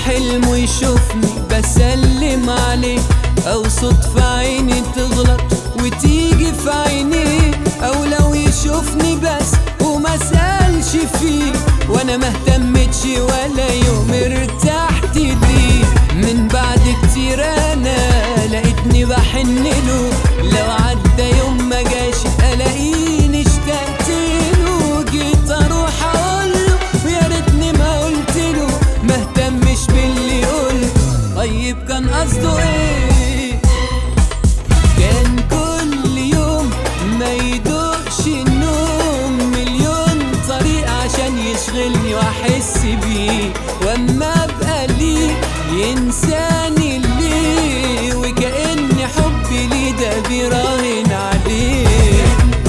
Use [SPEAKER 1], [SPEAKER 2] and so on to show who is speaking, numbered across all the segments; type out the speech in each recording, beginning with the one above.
[SPEAKER 1] حلم ويشوفني بسلم عليه او صدفة عيني تغلط وتيجي في عينيه او لو يشوفني بس وما سألش فيه وانا ما اهتمتش ولا يوم ارتحت ليه من بعد كتير انا لقيتني بحن له لو عدى يوم ما جاش الاقيني اشتقت له جيت اروح اقول له ويا ريتني ما قلت له ما اهتمش باللي قلت طيب كان قصده ايه كان كل يوم ما يدوقش النوم مليون طريقة عشان يشغلني واحس بيه واما ابقى ليه ينساني ليه وكأن حبي ليه ده بيراهن عليه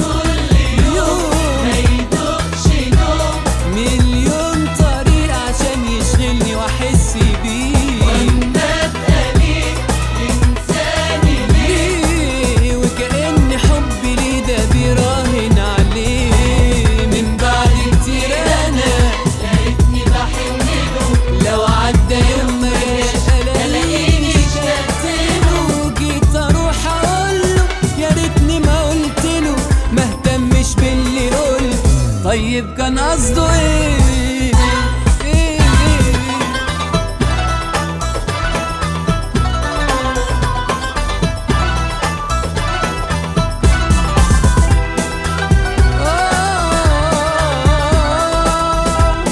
[SPEAKER 1] يوم مليون طريقة عشان يشغلني واحس بيه ليه وكأن حبي ليه ده بيراهن عليه من بعد كتير انا لو عدى يوم ما جاش الاقيني اشتقت له جيت اروح اقول له يا ريتني ما قلت له ما اهتمش باللي قلت طيب كان قصده ايه إيه إيه آه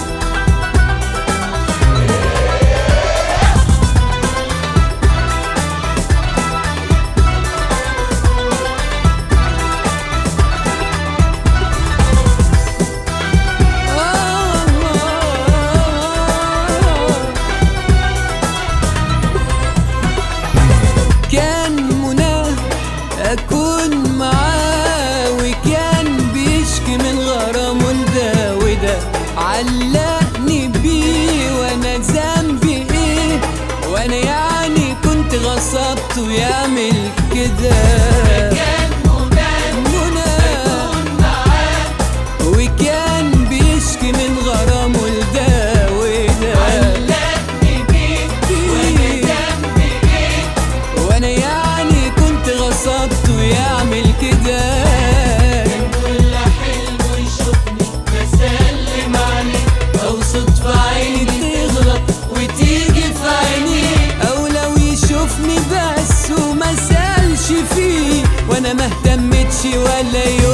[SPEAKER 1] كان مناه اكون معاه وكان بيشكي من غرامه لده وده علقني بيه وانا ذنبي ايه وانا يعني كنت غصبته يعمل كده مناه وكان بيشكي من غرامه لده وده وانا يعني كنت غصبته يعمل كده او صدفة عيني تغلط وتيجي في عيني او لو يشوفني بس وما سألش فيه وانا ما اهتمتش ولا يوم